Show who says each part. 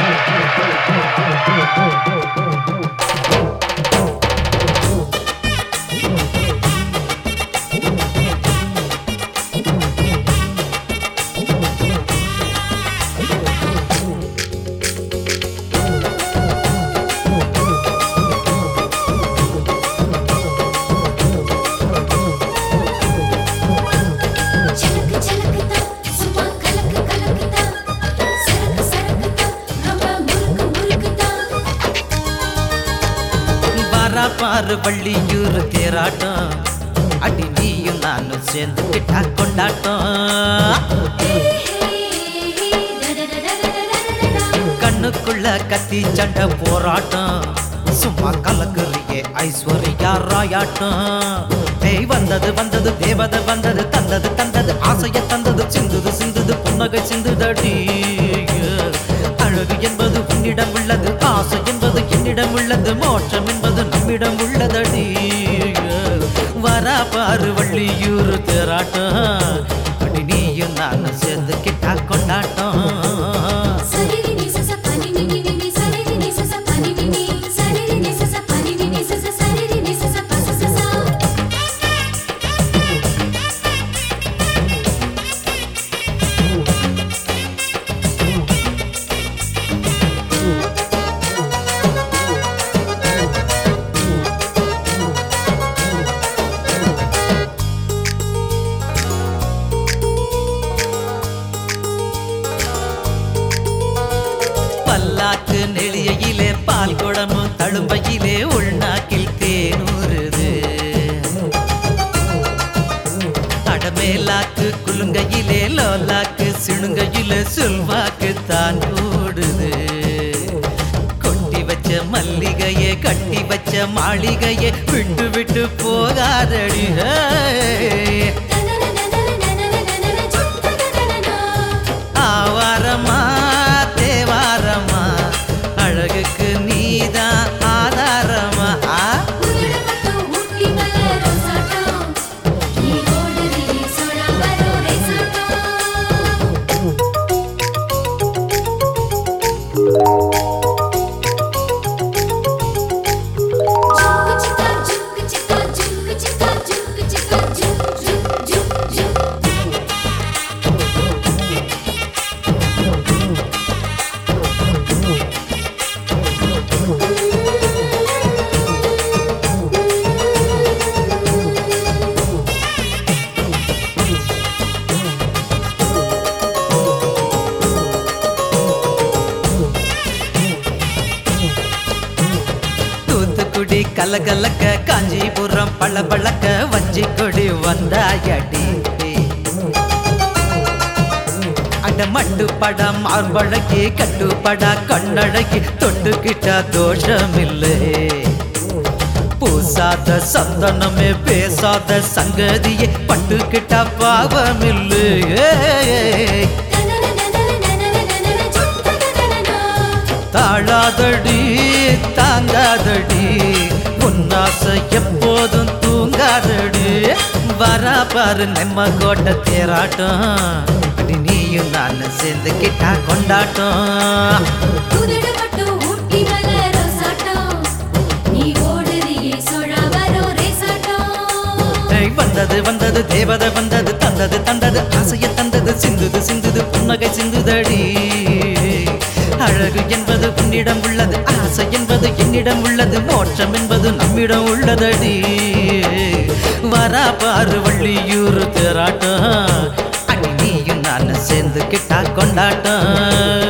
Speaker 1: சலக்கு சலக்குதா சும்மா கலக்கு கலக்குதா சரக்கு சரக்குதா ரொம்ப முறுக்கு முறுக்குதா
Speaker 2: வரா பாரு வள்ளியூர் தேராட்டம் அடி நீயும் நானும் சேர்ந்துக்கிட்டா கொண்டாட்டம் கண்ணுக்குள்ள கத்தி சண்டை போராட்டம் சும்மா கலக்குறியே ஐஸ்வர்யா ராயாட்டம் தேய் வந்தது வந்தது தேவதை வந்தது தந்தது தந்தது ஆசைய தந்தது சிந்துது சிந்துது புன்னகை சிந்துதடி அழகு என்பது உன்னிடம் உள்ளது ஆசை என்பது என்னிடம் உள்ளது மோட்சம் என்பது நம்மிடம் உள்ளதடி வரா பாரு வள்ளியூர் தேராட்டம் அடி நீயும் நானும் சேர்ந்து கிட்டா கொண்டாட்டம்
Speaker 1: சரிரி நீ சச பனி நி நி நி சரிரி நீ சச பனி நி நி சரிரி நீ சச பனி நி நி சச சரிரி நீ சச பச சச
Speaker 2: பல்லாக்கு நெளியிலே பால் குடமும் தழும்பையிலே உள்நாக்கில் தேனூறுது அடமேலாக்கு குலுங்கையிலே லோலாக்கு சிணுங்கையிலே சொல்வாக்கு தான் கூடுது கொட்டி வச்ச மல்லிகையே கட்டி வச்ச மாளிகையே விட்டு விட்டு போகாதடி ஹே. ஆவாரமா தேவாரமா அழகுக்கு நீதான் ஆதாரமா ஆ? தூத்துக்குடி கலகலக்க காஞ்சிபுரம் பளபளக்க வஞ்சி கொடி வந்தாயடி அட மட்டு படம் மார்பழகி கட்டுப்படா கண்ணழகி தொட்டுக்கிட்ட தோஷமில்லை பூசாத சந்தனமே பேசாத சங்கதியே பட்டுக்கிட்ட பாவமில்லை தாழாதடி தாங்காதடி உன்னாசை எப்போதும் தூங்காதடி வரா பாரு நம்ம கோட்டை தேராட்டம் அடி நீயும் நானும் சேர்ந்து கிட்டா கொண்டாட்டம் ஏய், வந்தது வந்தது தேவதை வந்தது தந்தது தந்தது ஆசைய தந்தது சிந்துது சிந்துது புன்னகை சிந்துதடி அழகு என்பது உன்னிடம் உள்ளது ஆசை என்பது என்னிடம் உள்ளது மோட்சம் என்பது நம்மிடம் உள்ளதடி வரா பாரு வள்ளியூர் தேராட்டம் அடி நீயும் நான் சேர்ந்து கிட்டா கொண்டாட்டம்